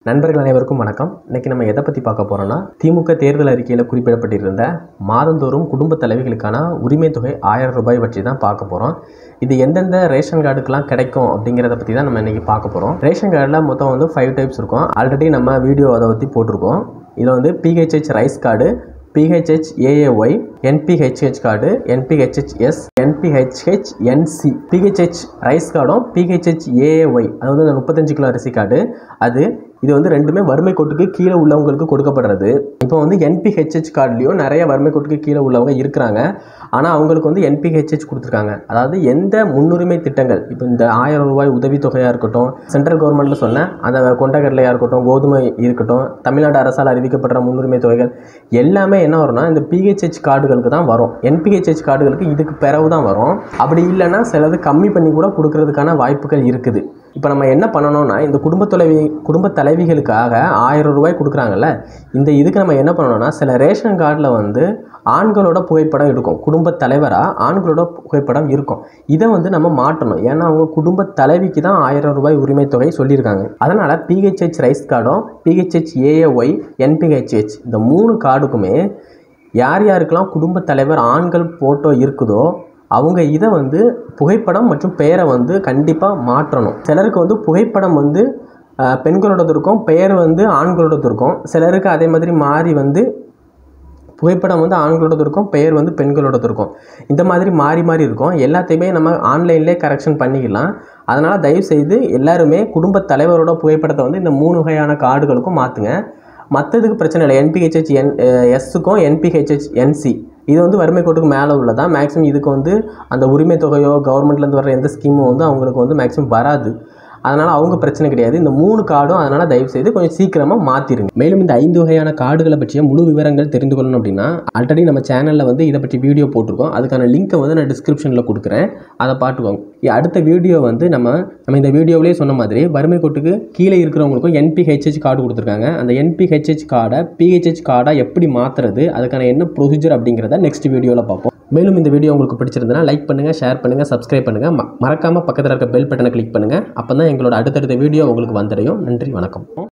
நண்பர்கள் அனைவருக்கும் வணக்கம் இன்னைக்கு நம்ம எதை பற்றி பார்க்க போறோம்னா திமுக தேர்தல் அறிக்கையில் குறிப்பிடப்பட்டிருந்த மாதந்தோறும் குடும்ப தலைவிகளுக்கான உரிமை தொகை ஆயிரம் ரூபாய் பற்றி தான் பார்க்க போகிறோம் இது எந்தெந்த ரேஷன் கார்டுக்கெலாம் கிடைக்கும் அப்படிங்கிறத பற்றி தான் நம்ம இன்னைக்கு பார்க்க போகிறோம் ரேஷன் கார்டில் மொத்தம் வந்து ஃபைவ் டைப்ஸ் இருக்கும் ஆல்ரெடி நம்ம வீடியோ அதை பற்றி போட்டிருக்கோம் இதில் வந்து PHH rice card PHH AAY NPHH card NPHHS NPHH NC PHH rice கார்டும் பிஹெச்ஹெச் ஏஏஒய் அதாவது அந்த முப்பத்தஞ்சு கிலோ அரிசி கார்டு அது இது வந்து ரெண்டுமே வறுமை கோட்டுக்கு கீழே உள்ளவங்களுக்கு கொடுக்கப்படுறது இப்போ வந்து என்பிஹெச்ஹெச் கார்டுலேயும் நிறைய வறுமை கோட்டுக்கு கீழே உள்ளவங்க இருக்கிறாங்க ஆனால் அவங்களுக்கு வந்து என்பிஹெச்ஹெச் கொடுத்துருக்காங்க அதாவது எந்த முன்னுரிமை திட்டங்கள் இப்போ இந்த ஆயிரம் ரூபாய் உதவித்தொகையாக இருக்கட்டும் சென்ட்ரல் கவர்மெண்ட்டில் சொன்ன அந்த கொண்டக்கடலையாக இருக்கட்டும் கோதுமை இருக்கட்டும் தமிழ்நாடு அரசால் அறிவிக்கப்படுற முன்னுரிமை தொகைகள் எல்லாமே என்ன வரும்னா இந்த பிஹெச்ஹெச் கார்டுகளுக்கு தான் வரும் என்பிஹெச்ஹெச் கார்டுகளுக்கு இதுக்கு பிறகு தான் வரும் அப்படி இல்லைன்னா சிலது கம்மி பண்ணி கூட கொடுக்கறதுக்கான வாய்ப்புகள் இருக்குது இப்போ நம்ம என்ன பண்ணணும்னா இந்த குடும்ப தலைவி குடும்ப தலைவிகளுக்காக ஆயிரம் ரூபாய் கொடுக்குறாங்கல்ல இந்த இதுக்கு நம்ம என்ன பண்ணணும்னா சில ரேஷன் கார்டில் வந்து ஆண்களோட புகைப்படம் இருக்கும் குடும்ப தலைவராக ஆண்களோட புகைப்படம் இருக்கும் இதை வந்து நம்ம மாற்றணும் ஏன்னா அவங்க குடும்ப தலைவிக்கு தான் ஆயிரம் ரூபாய் உரிமை தொகை சொல்லியிருக்காங்க அதனால் பிஹெச்ஹெச் ரைஸ் கார்டும் பிஹெச்ஹெச் ஏஏஒய் என்பிஹெச்ஹெச் இந்த மூணு கார்டுக்குமே யார் யாருக்கெல்லாம் குடும்ப தலைவர் ஆண்கள் ஃபோட்டோ இருக்குதோ அவங்க இதை வந்து புகைப்படம் மற்றும் பெயரை வந்து கண்டிப்பாக மாற்றணும் சிலருக்கு வந்து புகைப்படம் வந்து அஹ், பெண்களோடது இருக்கும் பெயர் வந்து ஆண்களோடது இருக்கும் சிலருக்கு அதே மாதிரி மாறி வந்து புகைப்படம் வந்து ஆண்களோடது இருக்கும் பெயர் வந்து பெண்களோடது இருக்கும் இந்த மாதிரி மாறி மாறி இருக்கும் எல்லாத்தையுமே நம்ம ஆன்லைன்லேயே கரெக்ஷன் பண்ணிக்கலாம் அதனால் தயவுசெய்து எல்லாருமே குடும்ப தலைவரோட புகைப்படத்தை வந்து இந்த மூணு வகையான கார்டுகளுக்கும் மாற்றுங்க மற்றதுக்கு பிரச்சனை இல்லை என்பிஹெச்ஹெச் என் எஸ்ஸுக்கும் என்பிஹெச்ஹெச் என்சி இது வந்து வறுமை கோட்டுக்கு மேலே உள்ளதா மேக்ஸிமம் இதுக்கு வந்து அந்த உரிமை தொகையோ கவர்மெண்ட்லேருந்து வர எந்த ஸ்கீமும் வந்து அவங்களுக்கு வந்து மேக்ஸிமம் வராது அதனால் அவங்க பிரச்சனை கிடையாது இந்த மூணு கார்டும் அதனால் தயவு செய்து கொஞ்சம் சீக்கிரமாக மாற்றிருங்க மேலும் இந்த ஐந்து வகையான கார்டுகளை பற்றிய முழு விவரங்கள் தெரிந்து கொள்ளணும் அப்படின்னா ஆல்ரெடி நம்ம சேனலில் வந்து இதை பற்றி வீடியோ போட்டிருக்கோம் அதுக்கான லிங்க்கை வந்து நான் டிஸ்கிரிப்ஷனில் கொடுக்குறேன் அதை பார்த்துக்கோங்க இ- அடுத்த வீடியோ வந்து நம்ம நம்ம இந்த வீடியோவிலேயே சொன்ன மாதிரி வறுமை கோட்டுக்கு கீழே இருக்கிறவங்களுக்கும் என்பிஹெச்ஹெச் கார்டு கொடுத்துருக்காங்க அந்த என்பிஹெச்ஹெச் கார்டை பிஹெச்ஹெச் கார்டாக எப்படி மாற்றுறது அதுக்கான என்ன ப்ரொசீஜர் அப்படிங்கிறத நெக்ஸ்ட் வீடியோவில் பார்ப்போம் மேலும் இந்த வீடியோ உங்களுக்கு பிடிச்சிருந்தனா லைக் பண்ணுங்கள் ஷேர் பண்ணுங்கள் சப்ஸ்கிரைப் பண்ணுங்கள் மறக்காமல் பக்கத்தில் இருக்க பெல் பட்டனை கிளிக் பண்ணுங்கள் அப்போ தான் எங்களோட அடுத்தடுத்த வீடியோ உங்களுக்கு வந்துடையும் நன்றி வணக்கம்